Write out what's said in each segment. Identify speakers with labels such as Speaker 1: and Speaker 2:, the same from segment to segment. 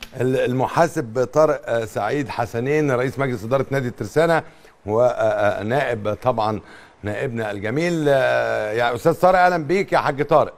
Speaker 1: المحاسب طارق آه، سعيد حسنين رئيس مجلس اداره نادي الترسانه ونائب طبعا نائبنا الجميل آه، يا استاذ طارق اهلا بيك يا حاج طارق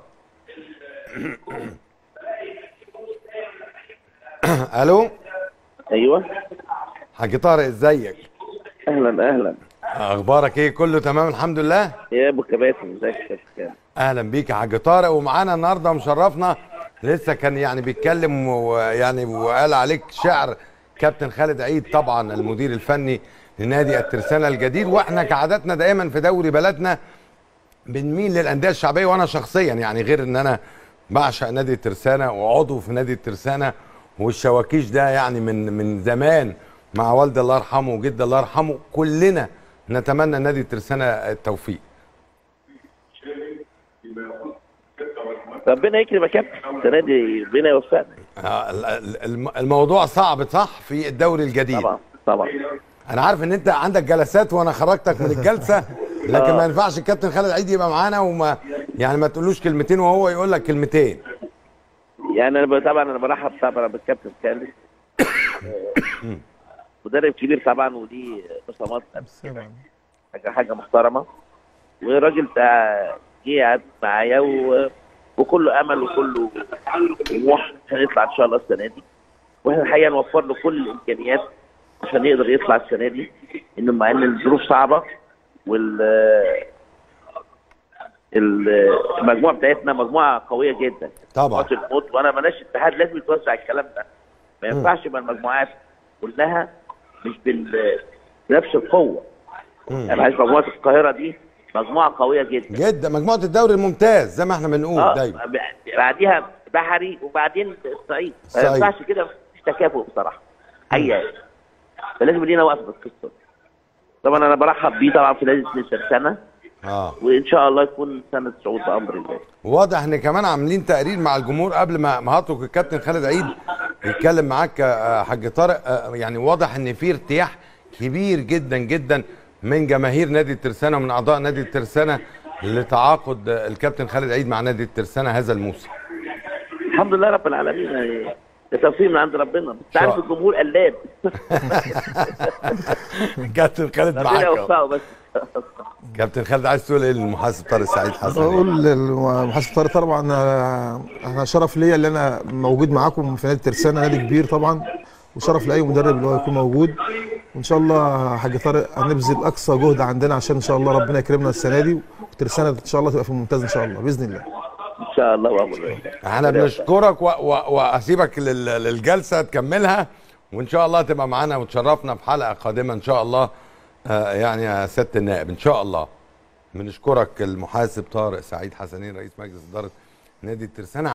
Speaker 1: الو
Speaker 2: ايوه
Speaker 1: حاج طارق ازيك
Speaker 2: اهلا اهلا
Speaker 1: اخبارك ايه كله تمام الحمد لله
Speaker 2: يا ابو كباتن ازيك يا كابتن
Speaker 1: اهلا بيك يا حاج طارق ومعانا النهارده مشرفنا لسه كان يعني بيتكلم ويعني وقال عليك شعر كابتن خالد عيد طبعا المدير الفني لنادي الترسانه الجديد واحنا كعاداتنا دايما في دوري بلدنا بنميل للانديه الشعبيه وانا شخصيا يعني غير ان انا بعشق نادي الترسانه وعضو في نادي الترسانه والشواكيش ده يعني من من زمان مع والدي الله يرحمه وجدي الله يرحمه كلنا نتمنى نادي الترسانه التوفيق
Speaker 2: ربنا يكرم يا كابتن السنه دي ربنا يوفقنا
Speaker 1: آه، ال- ال- الم- الموضوع صعب صح في الدوري الجديد
Speaker 2: طبعا طبعا
Speaker 1: انا عارف ان انت عندك جلسات وانا خرجتك من الجلسه لكن
Speaker 2: آه.
Speaker 1: ما ينفعش الكابتن خالد عيد يبقى معانا وما يعني ما تقولوش كلمتين وهو يقول لك كلمتين
Speaker 2: يعني انا ب- طبعا انا برحب طبعا بالكابتن خالد آه، مدرب كبير طبعا ودي بصمات حاجه حاجه محترمه وراجل بتاع جه قعد معايا و... وكله امل وكله طموح عشان يطلع ان شاء الله السنه دي واحنا الحقيقه نوفر له كل الامكانيات عشان يقدر يطلع السنه دي انه مع ان الظروف صعبه وال ال- المجموعه بتاعتنا مجموعه قويه جدا
Speaker 1: طبعا
Speaker 2: ماتش الموت وانا مالناش اتحاد لازم يتوسع الكلام ده ما ينفعش يبقى المجموعات كلها مش بال بنفس القوه يعني عايز مجموعه القاهره دي مجموعه قويه جدا
Speaker 1: جدا مجموعه الدوري الممتاز زي ما احنا بنقول
Speaker 2: اه
Speaker 1: دايما
Speaker 2: ب- بعديها بحري وبعدين الصعيد ما
Speaker 1: الصعيد.
Speaker 2: ينفعش كده مفيش تكافؤ بصراحه اي فلازم لينا وقفه في القصه دي. طبعا انا برحب بيه طبعا في نادي سنه
Speaker 1: اه
Speaker 2: وان شاء الله يكون سنه صعود بامر الله
Speaker 1: واضح ان كمان عاملين تقرير مع الجمهور قبل ما ما هترك الكابتن خالد عيد يتكلم معاك يا حاج طارق آه، يعني واضح ان في ارتياح كبير جدا جدا من جماهير نادي الترسانه ومن اعضاء نادي الترسانه لتعاقد آه، الكابتن خالد عيد مع نادي الترسانه هذا الموسم
Speaker 2: الحمد لله رب العالمين يعني ده توفيق من عند ربنا بس عارف
Speaker 1: شاء-
Speaker 2: الجمهور قلاب
Speaker 1: كابتن خالد
Speaker 2: ربنا
Speaker 1: معاك أهو.
Speaker 2: يوفقه بس
Speaker 1: كابتن خالد عايز تقول ايه للمحاسب طارق سعيد حسن
Speaker 3: بقول للمحاسب طارق طبعا آه، انا شرف ليا ان انا موجود معاكم في نادي الترسانه نادي كبير طبعا وشرف لاي مدرب اللي هو يكون موجود وان شاء الله حاج طارق هنبذل اقصى جهد عندنا عشان ان شاء الله ربنا يكرمنا السنه دي والترسانه ان شاء الله تبقى في الممتاز ان شاء الله باذن الله
Speaker 2: ان شاء الله وامر الله
Speaker 1: احنا بنشكرك و- و- واسيبك لل- للجلسه تكملها وان شاء الله تبقى معانا وتشرفنا في حلقه قادمه ان شاء الله آه، يعني يا سياده النائب ان شاء الله بنشكرك المحاسب طارق سعيد حسنين رئيس مجلس اداره نادي الترسانه